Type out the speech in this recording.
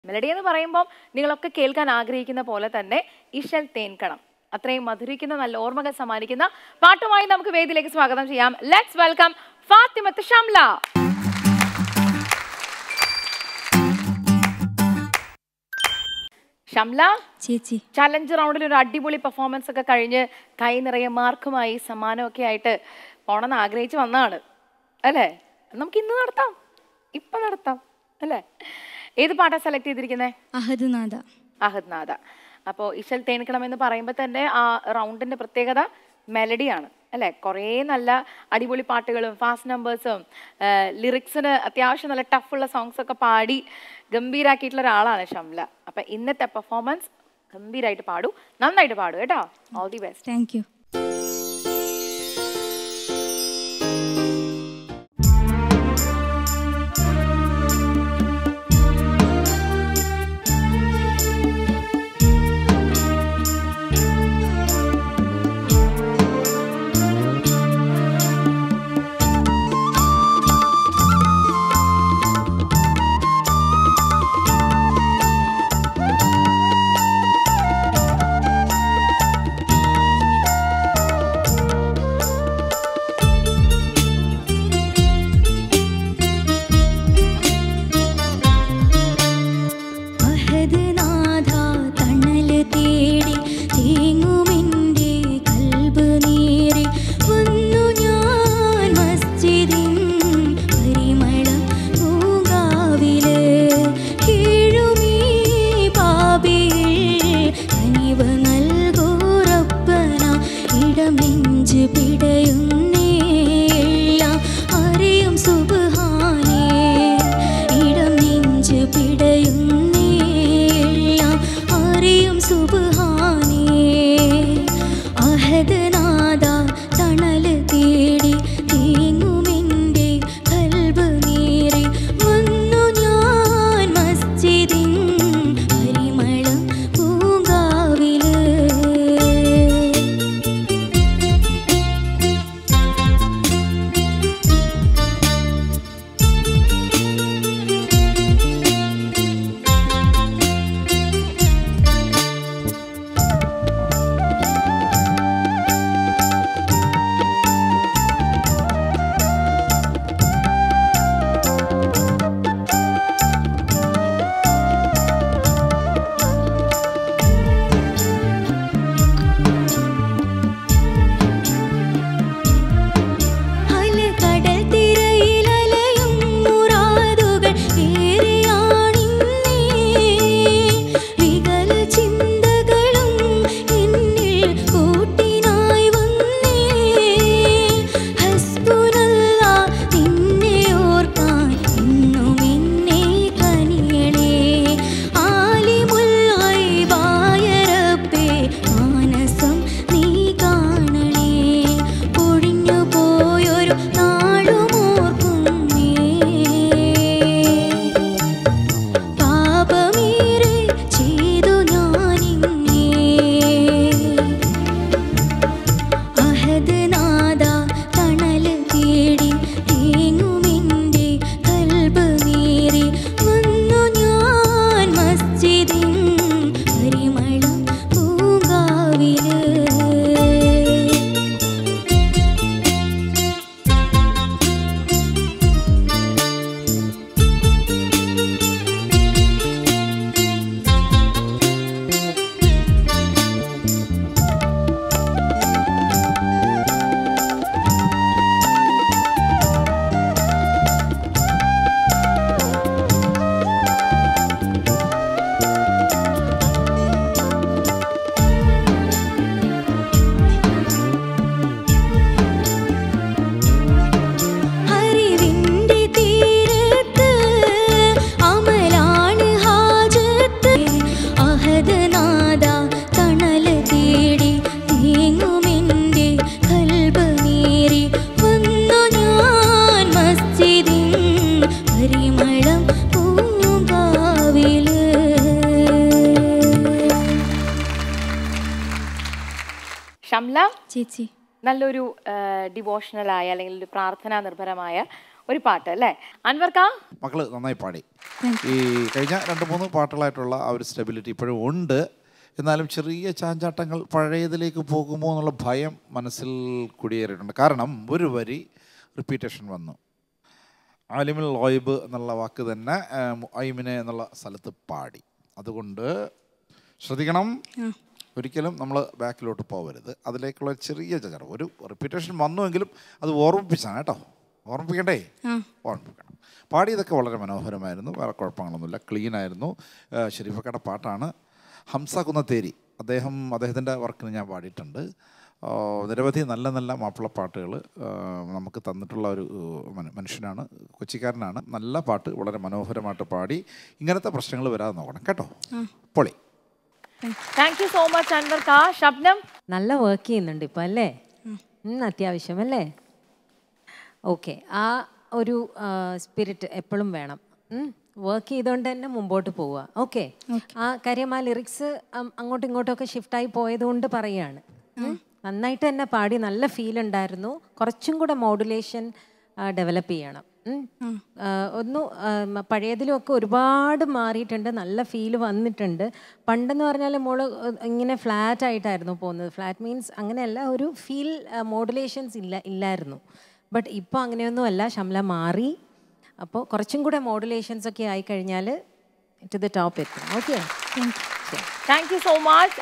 Melody എന്ന് പറയുമ്പോൾ നിങ്ങളൊക്കെ കേൾക്കാൻ ആഗ്രഹിക്കുന്ന പോലെ തന്നെ ഇഷൽ തേൻകണം അത്രയും മധുരിക്കുന്ന നല്ല ഓർമ്മകൾ സമ്മാനിക്കുന്ന പാട്ടുമായി നമുക്ക് വേദിയിലേക്ക് സ്വാഗതം ചെയ്യാം ലെറ്റ്സ് വെൽക്കം ഫാത്തിമത്ത് ഷംല ഷംല ചേച്ചി ചലഞ്ച് റൗണ്ടിൽ ഒരു അടിപൊളി പെർഫോമൻസ് ഒക്കെ കഴിഞ്ഞ് കൈ നിറയെ മാർക്കുമായി സമ്മാനമൊക്കെ ആയിട്ട് പോണെന്ന് ആഗ്രഹിച്ച് വന്നതാണ് അല്ലേ നമുക്ക് ഇന്ന് നടത്താം ഇപ്പൊ നടത്താം അല്ലേ ഏത് പാട്ടാ സെലക്ട് ചെയ്തിരിക്കുന്നത് അഹദ് നാദ അഹദ് നാഥ അപ്പോൾ ഇശൽ തേനിക്കണം എന്ന് പറയുമ്പോൾ തന്നെ ആ റൗണ്ടിന്റെ പ്രത്യേകത മെലഡിയാണ് അല്ലേ കുറേ നല്ല അടിപൊളി പാട്ടുകളും ഫാസ്റ്റ് നമ്പേഴ്സും ലിറിക്സിന് അത്യാവശ്യം നല്ല ടഫുള്ള സോങ്സ് ഒക്കെ പാടി ഗംഭീരാക്കിയിട്ടുള്ള ഒരാളാണ് ഷംല അപ്പം ഇന്നത്തെ പെർഫോമൻസ് ഗംഭീരമായിട്ട് പാടൂ നന്നായിട്ട് പാടൂ കേട്ടോ all the best thank you അഹദ് നാഥ തണൽ തേടി തേങ്ങുമെൻ്റെ കൽബ് നീറി വന്നു ഞാൻ മസ്ജിദിൻ പരിമളം പൂങ്കാവില് കീഴുമീ പാപിയിൽ കനിവ് നൽകൂറപ്പന ഇടം നെഞ്ച് പിടയുന്നേ എല്ലാം അറിയും സുബ്ഹാനേ ഇടം നെഞ്ച് പിടയുന്നേ എല്ലാം അറിയും സുബ്ഹാനേ അഹദ് നാദ തണൽ തേടി തേങ്ങുമെൻ്റെ കൽബ് നീറി വന്നു ഞാൻ മസ്ജിദിൻ പരിമളം പൂങ്കാവില് അല കടൽ തിരയിലലയും മുറാദുകൾ ഏറിയാണിന്നേ വികല ചിന്തകളും എന്നിൽ കൂട്ടിനായി വന്നേ ഹസ്ബുനല്ല നിന്നെ ഓർക്കാൻ എന്നും എന്നെ കനിയണേ ആലിമുൽ ഗൈബായ റബ്ബേ മാനസം നീ കാണണേ പൊഴിഞ്ഞു പോയൊരു നാളുമോർക്കുന്നേ പാപമേറെ ചെയ്തു ഞാനിന്നേ അഹദ് നാദ തണൽ തേടി തേങ്ങുമെൻ്റെ കൽബ് നീറി വന്നു ഞാൻ മസ്ജിദിൻ പരിമളം പൂങ്കാവില് അറിവിൻ്റെ തീരത്ത് അമലാണ് ഹാജത്ത് അഹദ് നാദ തണൽ തേടി തേങ്ങുമെൻ്റെ കൽബ് നീറി വന്നു ഞാൻ മസ്ജിദിൻ പരിമളം പൂങ്കാവില് ഷംല ചേച്ചി നല്ലൊരു ഡിവോഷണലായ അല്ലെങ്കിൽ ഒരു പ്രാർത്ഥനാ നിർഭരമായ ഒരു പാട്ട് അല്ലേ അൻവർക്ക മക്കള് നന്നായി പാടി ഈ കഴിഞ്ഞ രണ്ട് മൂന്ന് പാട്ടുകളായിട്ടുള്ള ആ ഒരു സ്റ്റെബിലിറ്റി ഇപ്പോഴും ഉണ്ട് എന്നാലും ചെറിയ ചാഞ്ചാട്ടങ്ങൾ പഴയതിലേക്ക് പോകുമോ എന്നുള്ള ഭയം മനസ്സിൽ കുടിയേറിയിട്ടുണ്ട് കാരണം ഒരു വരി റിപ്പീറ്റേഷൻ വന്നു ആലിമിൽ ലോയിബ് എന്നുള്ള വാക്ക് തന്നെ ഐമിനെ എന്നുള്ള സ്ഥലത്ത് പാടി അതുകൊണ്ട് ശ്രദ്ധിക്കണം ഒരിക്കലും നമ്മൾ ബാക്കിലോട്ട് പോകരുത് അതിലേക്കുള്ള ചെറിയ ചചരം ഒരു റിപ്പീറ്റേഷൻ വന്നുവെങ്കിലും അത് ഓർമ്മിപ്പിച്ചാണ് കേട്ടോ ഓർമ്മിപ്പിക്കണ്ടേ ഓർമ്മിപ്പിക്കണം പാടിയതൊക്കെ വളരെ മനോഹരമായിരുന്നു വേറെ കുഴപ്പങ്ങളൊന്നുമില്ല ക്ലീൻ ആയിരുന്നു ആ, ഷെരീഫക്കയുടെ പാട്ടാണ് ഹംസ കുന്നത്തേരി അദ്ദേഹം അദ്ദേഹത്തിൻ്റെ വർക്കിന് ഞാൻ പാടിയിട്ടുണ്ട് ആ, നിരവധി നല്ല നല്ല മാപ്പിളപ്പാട്ടുകൾ നമുക്ക് തന്നിട്ടുള്ള ഒരു ഏഹ്, മന- മനുഷ്യനാണ് കൊച്ചിക്കാരനാണ് നല്ല പാട്ട് വളരെ മനോഹരമായിട്ട് പാടി ഇങ്ങനത്തെ പ്രശ്നങ്ങൾ വരാതെ നോക്കണം കേട്ടോ പൊളി താങ്ക് യു സോ മച്ച് അൻവർക്ക ശബ്നം നല്ല വർക്ക് ചെയ്യുന്നുണ്ട് ഇപ്പം അല്ലേ ഉം, അത്യാവശ്യം അല്ലേ ഓക്കെ ആ ഒരു സ്പിരിറ്റ് എപ്പോഴും വേണം വർക്ക് ചെയ്തുകൊണ്ട് തന്നെ മുമ്പോട്ട് പോവുക ഓക്കെ ആ കാര്യം ആ ലിറിക്സ് അങ്ങോട്ടും ഇങ്ങോട്ടും ഒക്കെ ഷിഫ്റ്റായി പോയതുകൊണ്ട് പറയാണ് ഉം. നന്നായിട്ട് തന്നെ പാടി നല്ല ഫീൽ ഉണ്ടായിരുന്നു കുറച്ചും കൂടെ മോഡുലേഷൻ ഡെവലപ്പ് ചെയ്യണം ഉം. ആ, ഒന്ന് ആ, മ- പഴയതിലും ഒക്കെ ഒരുപാട് മാറിയിട്ടുണ്ട് നല്ല ഫീൽ വന്നിട്ടുണ്ട് പണ്ടെന്ന് പറഞ്ഞാൽ മോള് ഇങ്ങനെ ഫ്ലാറ്റ് ആയിട്ടായിരുന്നു പോകുന്നത് ഫ്ലാറ്റ് മീൻസ് അങ്ങനെയല്ല ഒരു ഫീൽ മോഡുലേഷൻസ് ഇല്ല ഇല്ലായിരുന്നു ബട്ട് ഇപ്പോൾ അങ്ങനെയൊന്നും അല്ല ശമല മാറി അപ്പോൾ കുറച്ചും കൂടെ മോഡുലേഷൻസ് ഒക്കെ ആയി കഴിഞ്ഞാൽ ടു ദ ടോപ്പ് എത്തും okay thank you so much